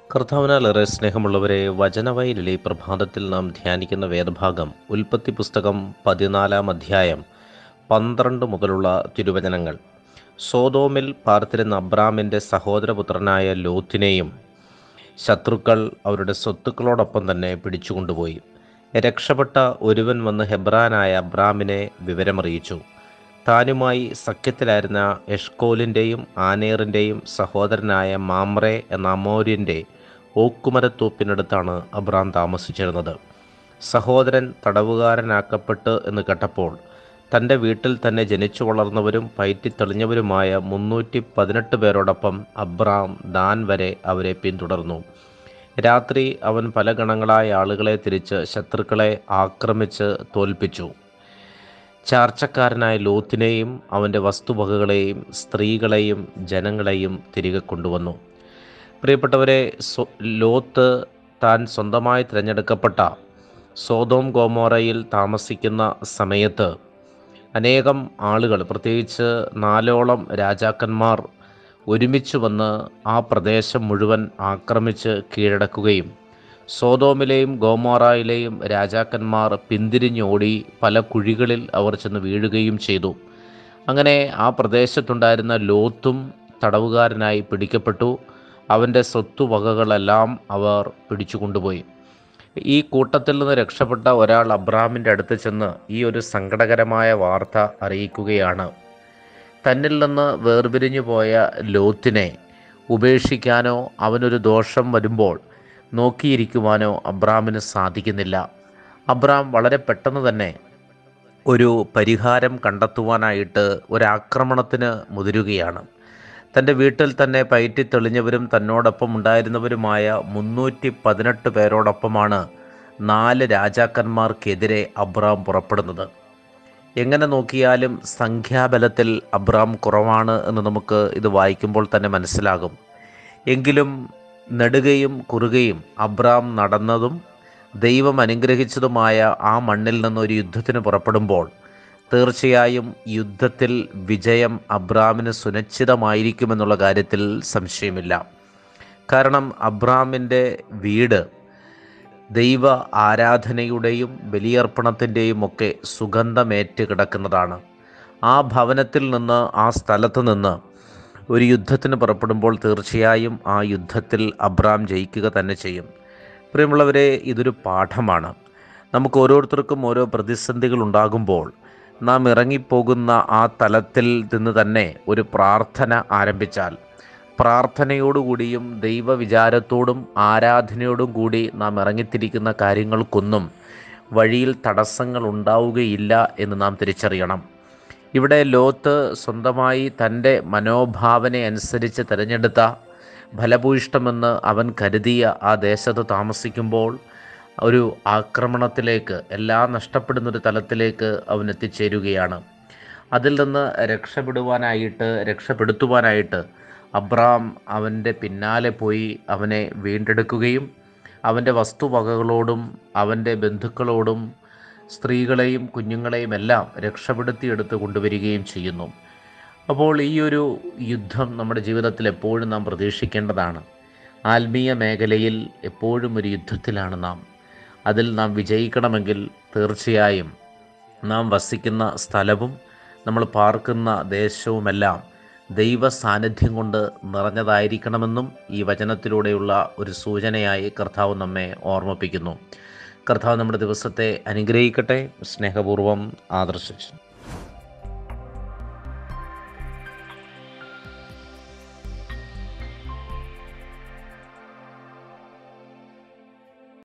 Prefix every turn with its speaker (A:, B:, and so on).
A: കർത്താവിനാലേറെ സ്നേഹമുള്ളവരെ വചനവയലിലെ ഈ പ്രഭാതത്തിൽ നാം ധ്യാനിക്കുന്ന വേദഭാഗം ഉൽപ്പത്തി പുസ്തകം പതിനാലാം അധ്യായം പന്ത്രണ്ട് മുതലുള്ള തിരുവചനങ്ങൾ സോതോമിൽ പാർത്തിരുന്ന അബ്രാമിൻ്റെ സഹോദരപുത്രനായ ലോത്തിനെയും ശത്രുക്കൾ അവരുടെ സ്വത്തുക്കളോടൊപ്പം തന്നെ പിടിച്ചുകൊണ്ടുപോയി രക്ഷപ്പെട്ട ഒരുവൻ വന്ന് ഹെബ്രാനായ അബ്രാമിനെ വിവരമറിയിച്ചു താനുമായി സഖ്യത്തിലായിരുന്ന എഷ്കോലിൻ്റെയും ആനേറിൻ്റെയും സഹോദരനായ മാമ്രെ എന്ന അമോര്യൻ്റെ ഓക്കുമരത്തോപ്പിനടുത്താണ് അബ്രാം താമസിച്ചിരുന്നത് സഹോദരൻ തടവുകാരനാക്കപ്പെട്ട് എന്ന് കേട്ടപ്പോൾ തൻ്റെ വീട്ടിൽ തന്നെ ജനിച്ചു വളർന്നവരും പയറ്റിത്തെളിഞ്ഞവരുമായ മുന്നൂറ്റി പതിനെട്ട് പേരോടൊപ്പം അബ്രാം ദാൻ വരെ അവരെ പിന്തുടർന്നു രാത്രി അവൻ പല ഗണങ്ങളായ ആളുകളെ തിരിച്ച് ശത്രുക്കളെ ആക്രമിച്ച് തോൽപ്പിച്ചു ചാർച്ചക്കാരനായ ലോത്തിനെയും അവൻ്റെ വസ്തുവകകളെയും സ്ത്രീകളെയും ജനങ്ങളെയും തിരികെ കൊണ്ടുവന്നു പ്രിയപ്പെട്ടവരെ സ്വ- ലോത്ത് താൻ സ്വന്തമായി തിരഞ്ഞെടുക്കപ്പെട്ട സോതോം ഗോമോറയിൽ താമസിക്കുന്ന സമയത്ത് അനേകം ആളുകൾ പ്രത്യേകിച്ച് നാലോളം രാജാക്കന്മാർ ഒരുമിച്ച് വന്ന് ആ പ്രദേശം മുഴുവൻ ആക്രമിച്ച് കീഴടക്കുകയും സോതോമിലെയും ഗോമോറായിലെയും രാജാക്കന്മാർ പിന്തിരിഞ്ഞോടി പല കുഴികളിൽ അവർ ചെന്ന് വീഴുകയും ചെയ്തു അങ്ങനെ ആ പ്രദേശത്തുണ്ടായിരുന്ന ലോത്തും തടവുകാരനായി പിടിക്കപ്പെട്ടു അവൻ്റെ സ്വത്തുവകകളെല്ലാം അവർ പിടിച്ചുകൊണ്ടുപോയി ഈ കൂട്ടത്തിൽ നിന്ന് രക്ഷപ്പെട്ട ഒരാൾ അബ്രാമിൻ്റെ അടുത്ത് ചെന്ന് ഈ ഒരു സങ്കടകരമായ വാർത്ത അറിയിക്കുകയാണ് തന്നിൽ നിന്ന് വേർപിരിഞ്ഞു പോയ ലോത്തിനെ ഉപേക്ഷിക്കാനോ അവനൊരു ദോഷം വരുമ്പോൾ നോക്കിയിരിക്കുവാനോ അബ്രാമിന് സാധിക്കുന്നില്ല അബ്രാം വളരെ പെട്ടെന്ന് തന്നെ ഒരു പരിഹാരം കണ്ടെത്തുവാനായിട്ട് ഒരാക്രമണത്തിന് മുതിരുകയാണ് തൻ്റെ വീട്ടിൽ തന്നെ പയറ്റി തെളിഞ്ഞവരും തന്നോടൊപ്പം ഉണ്ടായിരുന്നവരുമായ മുന്നൂറ്റി പതിനെട്ട് പേരോടൊപ്പമാണ് നാല് രാജാക്കന്മാർക്കെതിരെ അബ്രാം പുറപ്പെടുന്നത് എങ്ങനെ നോക്കിയാലും സംഖ്യാബലത്തിൽ അബ്രാം കുറവാണ് എന്ന് നമുക്ക് ഇത് വായിക്കുമ്പോൾ തന്നെ മനസ്സിലാകും എങ്കിലും നെടുകയും കുറുകയും അബ്രാം നടന്നതും ദൈവം അനുഗ്രഹിച്ചതുമായ ആ മണ്ണിൽ നിന്നൊരു യുദ്ധത്തിന് പുറപ്പെടുമ്പോൾ തീർച്ചയായും യുദ്ധത്തിൽ വിജയം അബ്രാമിന് സുനിശ്ചിതമായിരിക്കുമെന്നുള്ള കാര്യത്തിൽ സംശയമില്ല കാരണം അബ്രാമിൻ്റെ വീട് ദൈവ ആരാധനയുടെയും ബലിയർപ്പണത്തിൻ്റെയും ഒക്കെ സുഗന്ധമേറ്റ് കിടക്കുന്നതാണ് ആ ഭവനത്തിൽ നിന്ന് ആ സ്ഥലത്ത് നിന്ന് ഒരു യുദ്ധത്തിന് പുറപ്പെടുമ്പോൾ തീർച്ചയായും ആ യുദ്ധത്തിൽ അബ്രാം ജയിക്കുക തന്നെ ചെയ്യും പ്രിയമുള്ളവരെ ഇതൊരു പാഠമാണ് നമുക്ക് ഓരോരുത്തർക്കും ഓരോ പ്രതിസന്ധികൾ ഉണ്ടാകുമ്പോൾ നാം ഇറങ്ങിപ്പോകുന്ന ആ തലത്തിൽ നിന്ന് തന്നെ ഒരു പ്രാർത്ഥന ആരംഭിച്ചാൽ പ്രാർത്ഥനയോടുകൂടിയും ദൈവവിചാരത്തോടും ആരാധനയോടും കൂടി നാം ഇറങ്ങിത്തിരിക്കുന്ന കാര്യങ്ങൾക്കൊന്നും വഴിയിൽ തടസ്സങ്ങൾ ഉണ്ടാവുകയില്ല എന്ന് നാം തിരിച്ചറിയണം ഇവിടെ ലോത്ത് സ്വന്തമായി തൻ്റെ മനോഭാവന അനുസരിച്ച് തിരഞ്ഞെടുത്ത ഫലഭൂയിഷ്ടമെന്ന് അവൻ കരുതിയ ആ ദേശത്ത് താമസിക്കുമ്പോൾ ഒരു ആക്രമണത്തിലേക്ക് എല്ലാം നഷ്ടപ്പെടുന്നൊരു തലത്തിലേക്ക് അവൻ എത്തിച്ചേരുകയാണ് അതിൽ നിന്ന് രക്ഷപ്പെടുവാനായിട്ട് രക്ഷപ്പെടുത്തുവാനായിട്ട് അബ്രാം അവൻ്റെ പിന്നാലെ പോയി അവനെ വീണ്ടെടുക്കുകയും അവൻ്റെ വസ്തുവകകളോടും അവൻ്റെ ബന്ധുക്കളോടും സ്ത്രീകളെയും കുഞ്ഞുങ്ങളെയും എല്ലാം രക്ഷപ്പെടുത്തിയെടുത്ത് കൊണ്ടുവരികയും ചെയ്യുന്നു അപ്പോൾ ഈ ഒരു യുദ്ധം നമ്മുടെ ജീവിതത്തിൽ എപ്പോഴും നാം പ്രതീക്ഷിക്കേണ്ടതാണ് ആത്മീയ മേഖലയിൽ എപ്പോഴും ഒരു യുദ്ധത്തിലാണ് നാം അതിൽ നാം വിജയിക്കണമെങ്കിൽ തീർച്ചയായും നാം വസിക്കുന്ന സ്ഥലവും നമ്മൾ പാർക്കുന്ന ദേശവുമെല്ലാം ദൈവ സാന്നിധ്യം കൊണ്ട് നിറഞ്ഞതായിരിക്കണമെന്നും ഈ വചനത്തിലൂടെയുള്ള ഒരു സൂചനയായി കർത്താവ് നമ്മെ ഓർമ്മിപ്പിക്കുന്നു കർത്താവ് നമ്മുടെ ദിവസത്തെ അനുഗ്രഹിക്കട്ടെ സ്നേഹപൂർവ്വം ആദർശിച്ചു